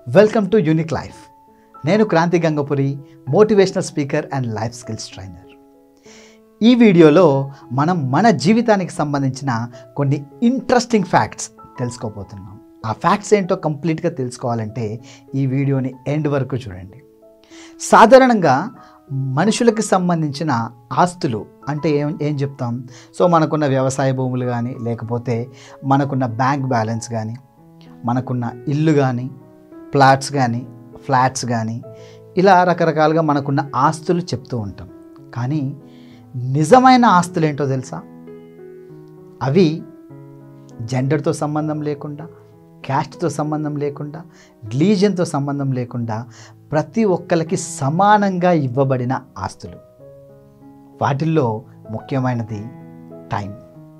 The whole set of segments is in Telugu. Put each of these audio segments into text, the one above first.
వెల్కమ్ టు యూనిక్ లైఫ్ నేను Kranthi Gangapuri motivational speaker and life skills trainer ఈ వీడియోలో మనం మన జీవితానికి సంబంధించిన కొన్ని ఇంట్రెస్టింగ్ ఫ్యాక్ట్స్ తెలుసుకోబోతున్నాం ఆ ఫ్యాక్ట్స్ ఏంటో కంప్లీట్గా తెలుసుకోవాలంటే ఈ వీడియోని ఎండ్ వరకు చూడండి సాధారణంగా మనుషులకు సంబంధించిన ఆస్తులు అంటే ఏం ఏం చెప్తాం సో మనకున్న వ్యవసాయ భూములు కానీ లేకపోతే మనకున్న బ్యాంక్ బ్యాలెన్స్ కానీ మనకున్న ఇల్లు కానీ ప్లాట్స్ కానీ ఫ్లాట్స్ కానీ ఇలా రకరకాలుగా మనకున్న ఆస్తులు చెప్తూ ఉంటాం కానీ నిజమైన ఆస్తులు ఏంటో తెలుసా అవి జెండర్తో సంబంధం లేకుండా క్యాస్ట్తో సంబంధం లేకుండా రిలీజన్తో సంబంధం లేకుండా ప్రతి ఒక్కరికి సమానంగా ఇవ్వబడిన ఆస్తులు వాటిల్లో ముఖ్యమైనది టైం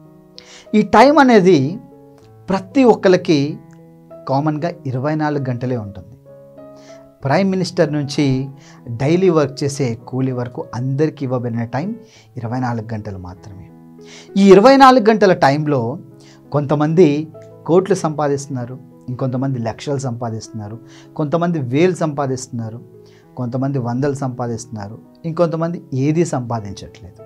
ఈ టైం అనేది ప్రతి ఒక్కరికి కామన్గా ఇరవై నాలుగు గంటలే ఉంటుంది ప్రైమ్ మినిస్టర్ నుంచి డైలీ వర్క్ చేసే కూలీ వరకు అందరికీ ఇవ్వబడిన టైం ఇరవై నాలుగు గంటలు మాత్రమే ఈ ఇరవై నాలుగు గంటల టైంలో కొంతమంది కోట్లు సంపాదిస్తున్నారు ఇంకొంతమంది లక్షలు సంపాదిస్తున్నారు కొంతమంది వేలు సంపాదిస్తున్నారు కొంతమంది వందలు సంపాదిస్తున్నారు ఇంకొంతమంది ఏది సంపాదించట్లేదు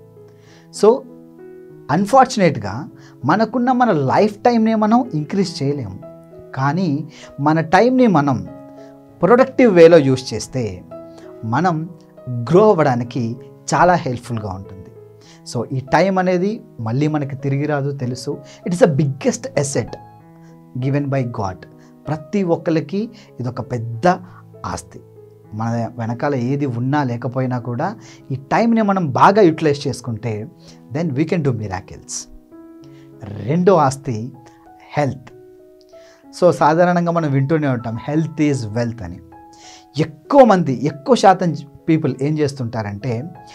సో అన్ఫార్చునేట్గా మనకున్న మన లైఫ్ టైంని మనం ఇంక్రీజ్ చేయలేము కానీ మన టైంని మనం ప్రొడక్టివ్ వేలో యూస్ చేస్తే మనం గ్రో అవ్వడానికి చాలా హెల్ప్ఫుల్గా ఉంటుంది సో ఈ టైం అనేది మళ్ళీ మనకి తిరిగి రాదు తెలుసు it is a biggest asset given by God ప్రతి ఒక్కరికి ఇది ఒక పెద్ద ఆస్తి మన వెనకాల ఏది ఉన్నా లేకపోయినా కూడా ఈ టైంని మనం బాగా యూటిలైజ్ చేసుకుంటే then we can do miracles రెండో ఆస్తి హెల్త్ సో సాధారణంగా మనం వింటూనే ఉంటాం హెల్త్ ఈజ్ వెల్త్ అని ఎక్కువ మంది ఎక్కువ శాతం పీపుల్ ఏం చేస్తుంటారంటే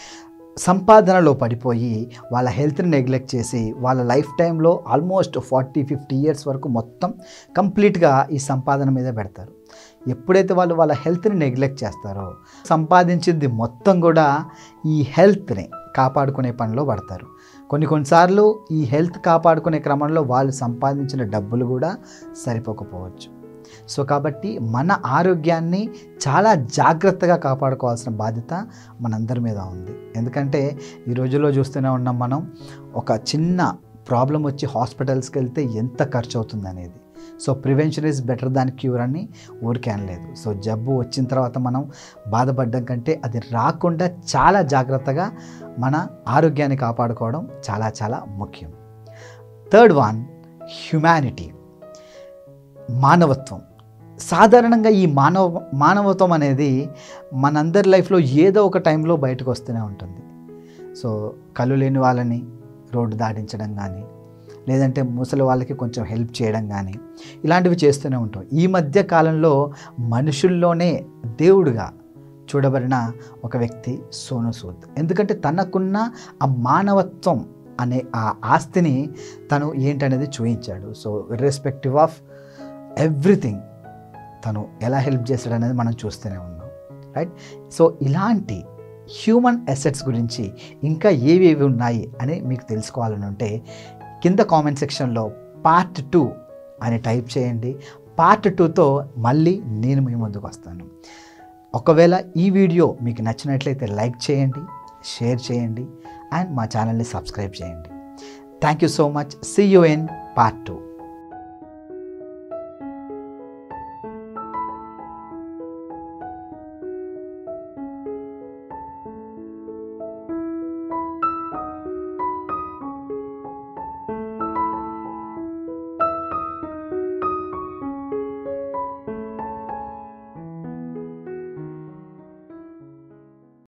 సంపాదనలో పడిపోయి వాళ్ళ హెల్త్ని నెగ్లెక్ట్ చేసి వాళ్ళ లైఫ్ టైంలో ఆల్మోస్ట్ ఫార్టీ ఫిఫ్టీ ఇయర్స్ వరకు మొత్తం కంప్లీట్గా ఈ సంపాదన మీద పెడతారు ఎప్పుడైతే వాళ్ళు వాళ్ళ హెల్త్ని నెగ్లెక్ట్ చేస్తారో సంపాదించింది మొత్తం కూడా ఈ హెల్త్ని కాపాడుకునే పనిలో పడతారు కొన్ని కొన్నిసార్లు ఈ హెల్త్ కాపాడుకునే క్రమంలో వాళ్ళు సంపాదించిన డబ్బులు కూడా సరిపోకపోవచ్చు సో కాబట్టి మన ఆరోగ్యాన్ని చాలా జాగ్రత్తగా కాపాడుకోవాల్సిన బాధ్యత మనందరి మీద ఉంది ఎందుకంటే ఈ రోజుల్లో చూస్తూనే ఉన్నాం మనం ఒక చిన్న ప్రాబ్లం వచ్చి హాస్పిటల్స్కి వెళ్తే ఎంత ఖర్చు అవుతుంది అనేది so prevention is better than cure అని ఊరికే అనలేదు సో జబ్బు వచ్చిన తర్వాత మనం బాధపడడం కంటే అది రాకుండా చాలా జాగ్రత్తగా మన ఆరోగ్యాన్ని కాపాడుకోవడం చాలా చాలా ముఖ్యం థర్డ్ వన్ హ్యుమానిటీ మానవత్వం సాధారణంగా ఈ మానవ మానవత్వం అనేది మనందరి లైఫ్లో ఏదో ఒక టైంలో బయటకు వస్తూనే ఉంటుంది సో కళ్ళు లేని వాళ్ళని రోడ్డు దాటించడం కానీ లేదంటే ముసలి వాళ్ళకి కొంచెం హెల్ప్ చేయడం కానీ ఇలాంటివి చేస్తూనే ఉంటాం ఈ మధ్య కాలంలో మనుషుల్లోనే దేవుడుగా చూడబడిన ఒక వ్యక్తి సోను సూద్ ఎందుకంటే తనకున్న ఆ మానవత్వం అనే ఆ ఆస్తిని తను ఏంటనేది చూపించాడు సో ఇర్రెస్పెక్టివ్ ఆఫ్ ఎవ్రీథింగ్ తను ఎలా హెల్ప్ చేస్తాడు అనేది మనం చూస్తూనే ఉన్నాం రైట్ సో ఇలాంటి హ్యూమన్ అసెట్స్ గురించి ఇంకా ఏవేవి ఉన్నాయి అని మీకు తెలుసుకోవాలని ఉంటే కింద కామెంట్ సెక్షన్లో పార్ట్ టూ అని టైప్ చేయండి పార్ట్ టూతో మళ్ళీ నేను మీ ముందుకు వస్తాను ఒకవేళ ఈ వీడియో మీకు నచ్చినట్లయితే లైక్ చేయండి షేర్ చేయండి అండ్ మా ఛానల్ని సబ్స్క్రైబ్ చేయండి thank you so much see you in part two